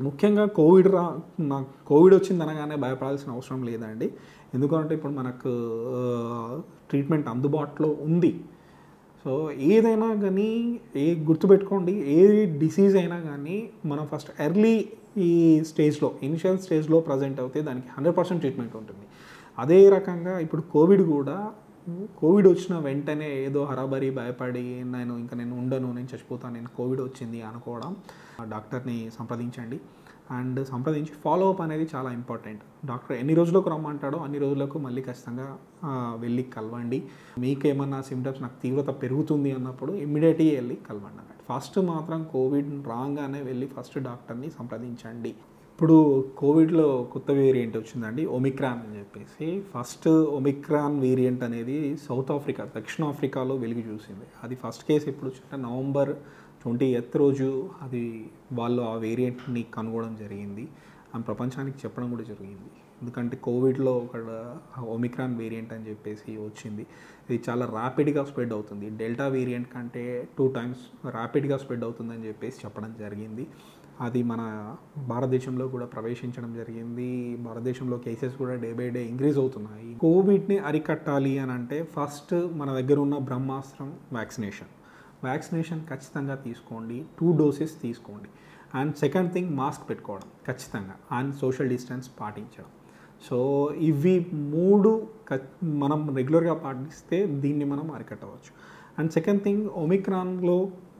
ముఖ్యంగా కోవిడ్ రా నాకు కోవిడ్ వచ్చింది అనగానే భయపడాల్సిన అవసరం లేదండి ఎందుకంటే ఇప్పుడు మనకు ట్రీట్మెంట్ అందుబాటులో ఉంది సో ఏదైనా కానీ ఏ గుర్తుపెట్టుకోండి ఏ డిసీజ్ అయినా కానీ మనం ఫస్ట్ ఎర్లీ ఈ స్టేజ్లో ఇనిషియల్ స్టేజ్లో ప్రజెంట్ అవుతే దానికి హండ్రెడ్ పర్సెంట్ ట్రీట్మెంట్ ఉంటుంది అదే రకంగా ఇప్పుడు కోవిడ్ కూడా కోవిడ్ వచ్చిన వెంటనే ఏదో హరాబరి భయపడి నేను ఇంకా నేను ఉండను నేను చచ్చిపోతాను నేను కోవిడ్ వచ్చింది అనుకోవడం ఆ డాక్టర్ని సంప్రదించండి అండ్ సంప్రదించి ఫాలో అప్ అనేది చాలా ఇంపార్టెంట్ డాక్టర్ ఎన్ని రోజులకు రమ్మంటాడో అన్ని రోజులకు మళ్ళీ ఖచ్చితంగా ఆ, వెళ్ళి కలవండి మీకు ఏమన్నా సిమ్టమ్స్ నాకు తీవ్రత పెరుగుతుంది అన్నప్పుడు ఇమ్మీడియట్గా వెళ్ళి కలవండి అన్నట్టు ఫస్ట్ మాత్రం కోవిడ్ రాగానే వెళ్ళి ఫస్ట్ డాక్టర్ని సంప్రదించండి ఇప్పుడు కోవిడ్లో కొత్త వేరియంట్ వచ్చిందండి ఒమిక్రాన్ అని చెప్పేసి ఫస్ట్ ఒమిక్రాన్ వేరియంట్ అనేది సౌత్ ఆఫ్రికా దక్షిణ ఆఫ్రికాలో వెలుగు చూసింది అది ఫస్ట్ కేసు ఎప్పుడు వచ్చిందంటే నవంబర్ ట్వంటీ ఎత్ రోజు అది వాళ్ళు ఆ వేరియంట్ని కనుగొనడం జరిగింది అండ్ ప్రపంచానికి చెప్పడం కూడా జరిగింది ఎందుకంటే కోవిడ్లో ఒక ఒమిక్రాన్ వేరియంట్ అని చెప్పేసి వచ్చింది ఇది చాలా ర్యాపిడ్గా స్ప్రెడ్ అవుతుంది డెల్టా వేరియంట్ కంటే టూ టైమ్స్ ర్యాపిడ్గా స్ప్రెడ్ అవుతుందని చెప్పేసి చెప్పడం జరిగింది అది మన భారతదేశంలో కూడా ప్రవేశించడం జరిగింది భారతదేశంలో కేసెస్ కూడా డే బై డే ఇంక్రీజ్ అవుతున్నాయి కోవిడ్ని అరికట్టాలి అని అంటే ఫస్ట్ మన దగ్గర ఉన్న బ్రహ్మాస్త్రం వ్యాక్సినేషన్ వ్యాక్సినేషన్ ఖచ్చితంగా తీసుకోండి టూ డోసెస్ తీసుకోండి అండ్ సెకండ్ థింగ్ మాస్క్ పెట్టుకోవడం ఖచ్చితంగా అండ్ సోషల్ డిస్టెన్స్ పాటించడం సో ఇవి మూడు క- మనం రెగ్యులర్గా పాటిస్తే దీన్ని మనం అరికట్టవచ్చు అండ్ సెకండ్ థింగ్ ఒమిక్రాన్లో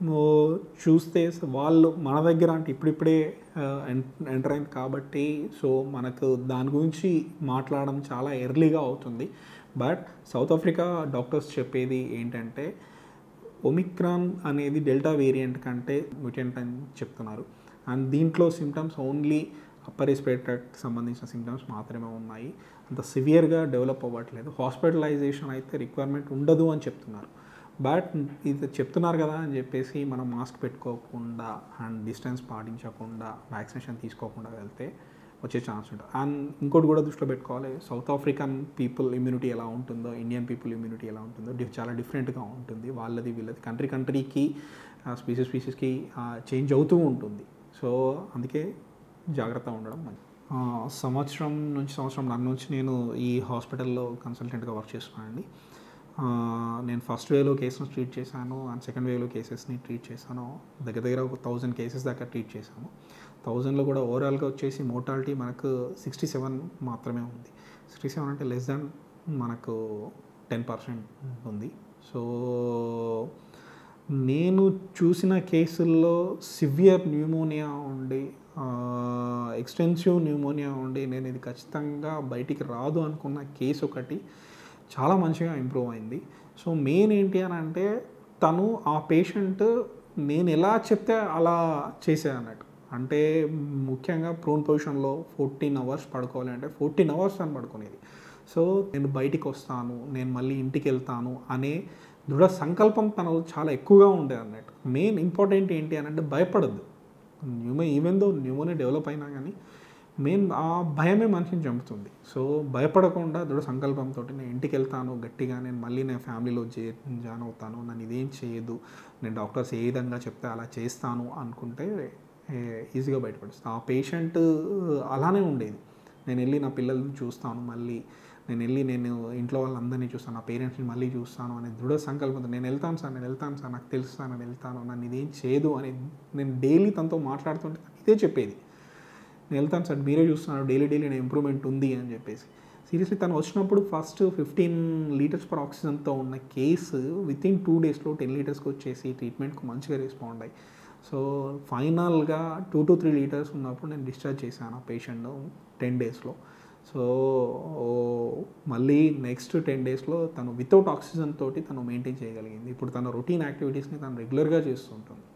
చూస్తే వాళ్ళు మన దగ్గర అంటే ఇప్పుడిప్పుడే ఎంటర్ అయింది కాబట్టి సో మనకు దాని గురించి మాట్లాడడం చాలా ఎర్లీగా అవుతుంది బట్ సౌత్ ఆఫ్రికా డాక్టర్స్ చెప్పేది ఏంటంటే ఒమిక్రాన్ అనేది డెల్టా వేరియంట్ కంటే మ్యూటెంట్ అని చెప్తున్నారు అండ్ దీంట్లో సిమ్టమ్స్ ఓన్లీ అప్పర్ రెస్పిరేటరీకి సంబంధించిన సిమ్టమ్స్ మాత్రమే ఉన్నాయి అంత సివియర్గా డెవలప్ అవ్వట్లేదు హాస్పిటలైజేషన్ అయితే రిక్వైర్మెంట్ ఉండదు అని చెప్తున్నారు బట్ ఇది చెప్తున్నారు కదా అని చెప్పేసి మనం మాస్క్ పెట్టుకోకుండా అండ్ డిస్టెన్స్ పాటించకుండా వ్యాక్సినేషన్ తీసుకోకుండా వెళ్తే వచ్చే ఛాన్స్ ఉంటుంది అండ్ ఇంకోటి కూడా దృష్టిలో పెట్టుకోవాలి సౌత్ ఆఫ్రికన్ పీపుల్ ఇమ్యూనిటీ ఎలా ఉంటుందో ఇండియన్ పీపుల్ ఇమ్యూనిటీ ఎలా ఉంటుందో డి- చాలా డిఫరెంట్గా ఉంటుంది వాళ్ళది వీళ్ళది కంట్రీ కంట్రీకి స్పీసెస్ స్పీసెస్కి చేంజ్ అవుతూ ఉంటుంది సో అందుకే జాగ్రత్త ఉండడం మంచిది ఆ, సంవత్సరం నుంచి సంవత్సరం నన్ను నుంచి నేను ఈ హాస్పిటల్లో కన్సల్టెంట్గా వర్క్ చేస్తున్నానండి ఆ, నేను ఫస్ట్ వేలో కేసెస్ ట్రీట్ చేశాను అండ్ సెకండ్ వేలో కేసెస్ని ట్రీట్ చేశాను దగ్గర దగ్గర ఒక థౌజండ్ కేసెస్ దాకా ట్రీట్ చేశాను థౌజండ్లో కూడా ఓవరాల్గా వచ్చేసి మోర్టాలిటీ మనకు సిక్స్టీ సెవెన్ మాత్రమే ఉంది సిక్స్టీ సెవెన్ అంటే లెస్ దాన్ మనకు టెన్ పర్సెంట్ ఉంది సో నేను చూసిన కేసుల్లో సివియర్ న్యూమోనియా ఉండి ఎక్స్టెన్సివ్ న్యూమోనియా ఉండి నేను ఇది ఖచ్చితంగా బయటికి రాదు అనుకున్న కేసు ఒకటి చాలా మంచిగా ఇంప్రూవ్ అయింది సో మెయిన్ ఏంటి అని అంటే తను ఆ పేషెంట్ నేను ఎలా చెప్తే అలా చేసే అన్నట్టు అంటే ముఖ్యంగా ప్రోన్ పొజిషన్లో ఫోర్టీన్ అవర్స్ పడుకోవాలి అంటే ఫోర్టీన్ అవర్స్ అని పడుకునేది సో నేను బయటికి వస్తాను నేను మళ్ళీ ఇంటికి వెళ్తాను అనే దృఢ సంకల్పం తనలో చాలా ఎక్కువగా ఉండేది అన్నట్టు మెయిన్ ఇంపార్టెంట్ ఏంటి అని అంటే భయపడద్దు న్యూమో ఈవెన్ దో న్యూమోనే డెవలప్ అయినా కానీ మెయిన్ ఆ భయమే మనిషిని చంపుతుంది సో భయపడకుండా దృఢ సంకల్పంతో నేను ఇంటికి వెళ్తాను గట్టిగా నేను మళ్ళీ నేను ఫ్యామిలీలో జే జాయిన్ అవుతాను నన్ను ఇదేం చేయదు నేను డాక్టర్స్ ఏ విధంగా చెప్తే అలా చేస్తాను అనుకుంటే ఏ- ఈజీగా బయటపడుతుంది ఆ పేషెంట్ అలానే ఉండేది నేను వెళ్ళి నా పిల్లల్ని చూస్తాను మళ్ళీ నేను వెళ్ళి నేను ఇంట్లో వాళ్ళందరినీ చూస్తాను నా పేరెంట్స్ని మళ్ళీ చూస్తాను అనే దృఢ సంకల్పంతో నేను వెళ్తాను సార్ నేను వెళ్తాను సార్ నాకు తెలుసు సార్ నేను వెళ్తాను నన్ను ఇదేం చేయదు అని నేను డైలీ తనతో మాట్లాడుతుంటే తను ఇదే చెప్పేది నేను వెళ్తాను సార్ మీరే చూస్తున్నారు డైలీ డైలీ నేను ఇంప్రూవ్మెంట్ ఉంది అని చెప్పేసి సీరియస్లీ తను వచ్చినప్పుడు ఫస్ట్ ఫిఫ్టీన్ లీటర్స్ పర్ ఆక్సిజన్తో ఉన్న కేసు విత్ ఇన్ టూ డేస్లో టెన్ లీటర్స్కి వచ్చేసి ట్రీట్మెంట్కి మంచిగా రెస్పాండ్ అయ్యి సో ఫైనల్గా టూ టు త్రీ లీటర్స్ ఉన్నప్పుడు నేను డిశ్చార్జ్ చేశాను ఆ పేషెంట్ టెన్ డేస్లో సో మళ్ళీ నెక్స్ట్ టెన్ డేస్లో తను వితౌట్ ఆక్సిజన్ తోటి తను మెయింటైన్ చేయగలిగింది ఇప్పుడు తన రొటీన్ యాక్టివిటీస్ని తను రెగ్యులర్గా చేస్తుంటుంది